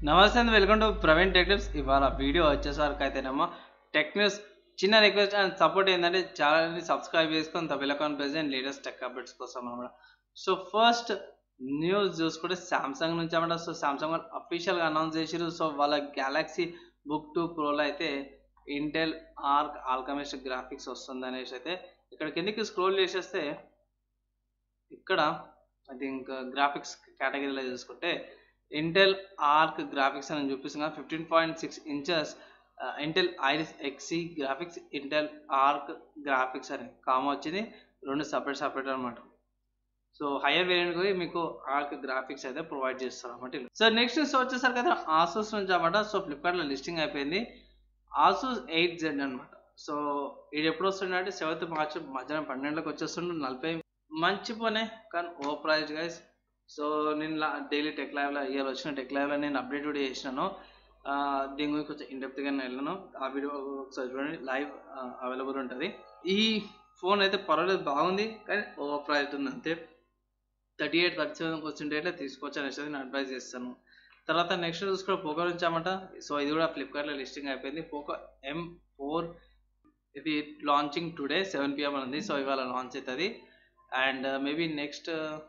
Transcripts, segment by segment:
నమస్తే అండి welcome to Praveen tech tips ఇవాళ వీడియో వచ్చేసరికి అయితేనేమో టెక్ న్యూస్ చిన్న రిక్వెస్ట్ అండ్ సపోర్ట్ ఏంటంటే ఛానల్ని సబ్స్క్రైబ్ చేసుకొని the bell account present latest tech updates కోసం అనమాట సో ఫస్ట్ న్యూస్ చూసుకుంటే సామ్సంగ్ నుంచి అనమాట సో సామ్సంగ్ వాళ్ళు అఫీషియల్గా అనౌన్స్ చేసారు సో వాళ్ళ గ్యాలక్సీ బుక్ టూ ప్రోలో అయితే ఇంటెల్ ఆర్క్ ఆల్కమిస్ట్ గ్రాఫిక్స్ వస్తుంది అనేసి అయితే ఇక్కడ కిందకి స్క్రోల్ చేసేస్తే ఇక్కడ ఐ థింక్ గ్రాఫిక్స్ కేటగిరీలో చూసుకుంటే ఇంటెల్ ఆర్క్ గ్రాఫిక్స్ అని చూపిస్తున్నా fifteen point six inches Intel Iris Xe graphics Intel Arc graphics అని కామ వచ్చింది రెండు సపరేట్ సపరేట్ అనమాట సో హైయర్ వేరియంట్ కూడా మీకు ఆర్క్ గ్రాఫిక్స్ అయితే ప్రొవైడ్ చేస్తారు అనమాట సో నెక్స్ట్ న్యూస్ వచ్చేసరికి అయితే ఆసూస్ నుంచి అనమాట సో ఫ్లిప్కార్ట్లో లిస్టింగ్ అయిపోయింది ఆసూస్ ఎయిట్ జెడ్ అనమాట సో ఇది ఎప్పుడు వస్తుండే అంటే సెవెంత్ మార్చ్ మధ్యాహ్నం పన్నెండులకు వచ్చేస్తుండే నలభై మంచి పోనే కానీ ఓ ప్రైజ్ గైస్ సో నేను డైలీ టెక్ లైవ్లో ఇయర్ వచ్చిన టెక్ లైవ్లో నేను అప్డేట్ కూడా చేసినాను ఆ, దీని గురించి కొంచెం ఇండెప్త్గా వెళ్ళాను ఆ వీడియో ఒకసారి చూడండి లైవ్ అవైలబుల్ ఉంటుంది ఈ ఫోన్ అయితే పర్వాలేదు బాగుంది కానీ ఓవర్ ప్రైజ్ ఉంది అంతే థర్టీ ఎయిట్ థర్టీ సెవెన్కి వచ్చింటే అయితే తీసుకోవచ్చు అనేసి నేను అడ్వైజ్ చేస్తాను తర్వాత నెక్స్ట్ చూసుకున్న పోకో నుంచి అన్నమాట సో ఇది కూడా ఫ్లిప్కార్ట్లో లిస్టింగ్ అయిపోయింది పోకో ఎం ఫోర్ ఇది లాంచింగ్ టుడే సెవెన్ పిఎం ఉంది సో ఇవాళ లాంచ్ అవుతుంది and maybe next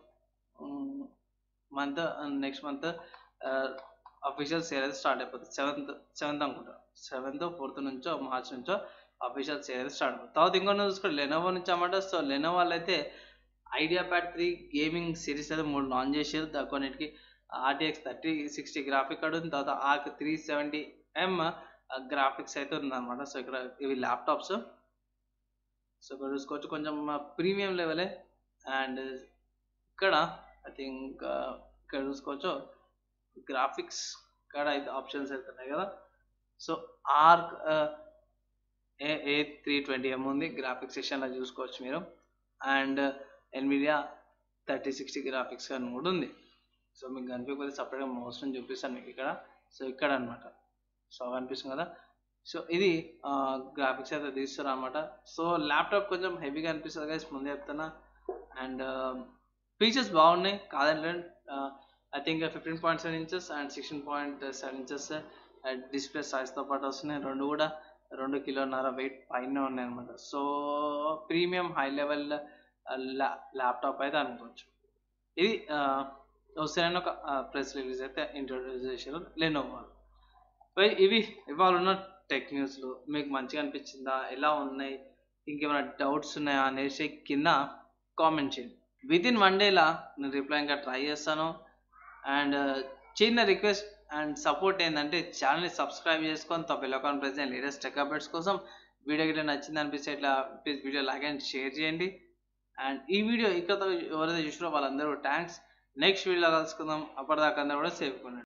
month next month official sale అయితే స్టార్ట్ అయిపోతుంది సెవెంత్ సెవెంత్ అనుకుంటా సెవెంత్ ఫోర్త్ నుంచో మార్చ్ నుంచో అఫీషియల్ సేల్ అయితే స్టార్ట్ అవుతుంది తర్వాత ఇంకొన్ని చూసుకుంటే లెనోవో నుంచి అన్నమాట సో లెనోవో వాళ్ళు అయితే IdeaPad three gaming series అయితే మూడు లాంచ్ చేశారు దా కొన్నిటికి RTX thirty sixty graphic card ఉంది తర్వాత Arc three seventy M graphics అయితే ఉందన్నమాట సో ఇక్కడ ఇవి ల్యాప్టాప్స్ సో ఇక్కడ చూసుకోవచ్చు కొంచెం ప్రీమియం లెవెలే అండ్ ఇక్కడ ఐ థింక్ ఇక్కడ చూసుకోవచ్చు గ్రాఫిక్స్ ఇక్కడ అయితే ఆప్షన్స్ అయితే ఉన్నాయి కదా so Arc A A three twenty M ఉంది గ్రాఫిక్స్ సెక్షన్లో చూసుకోవచ్చు మీరు and Nvidia thirty sixty graphics అని కూడా ఉంది సో మీకు కనిపించకపోతే సపరేట్గా మోషన్ చూపిస్తాను మీకు ఇక్కడ సో ఇక్కడ అనమాట సో కనిపిస్తుంది కదా సో ఇది గ్రాఫిక్స్ అయితే తీస్తారు అనమాట సో ల్యాప్టాప్ కొంచెం హెవీగా అనిపిస్తుంది కదా ముందే చెప్తున్నా అండ్ ఫీచర్స్ బాగున్నాయి కాదంటే I think fifteen point seven inches and sixteen point seven inches display సైజ్తో పాటు వస్తున్నాయి రెండు కూడా రెండు కిలోన్నర వెయిట్ పైన ఉన్నాయి అనమాట so premium high level laptop అయితే అనుకోవచ్చు ఇది వస్తాయని ఒక ప్రెస్ రిలీజ్ అయితే ఇంట్రొడ్యూస్ చేశారు లెనోవో ఇవి ఇవాళ ఉన్న టెక్ న్యూస్లు మీకు మంచిగా అనిపించిందా ఎలా ఉన్నాయి ఇంకేమైనా డౌట్స్ ఉన్నాయా అనేసి కింద కామెంట్ చేయండి విత్ ఇన్ వన్ డేలా నేను రిప్లై ఇంకా ట్రై చేస్తాను అండ్ చిన్న రిక్వెస్ట్ అండ్ సపోర్ట్ ఏంటంటే ఛానల్ని సబ్స్క్రైబ్ చేసుకొని తో బెల్ అకౌంట్ ప్రెస్ చేయండి లేటెస్ట్ టెక్ అప్డేట్స్ కోసం వీడియో గిట్లా నచ్చింది అనిపిస్తే ఇట్లా please video like and share చేయండి అండ్ ఈ వీడియో ఇక్కడ ఎవరైతే చూసినారో వాళ్ళందరూ థ్యాంక్స్ నెక్స్ట్ వీడియోలో కలుసుకుందాం అప్పటిదాకా అందరూ కూడా సేఫ్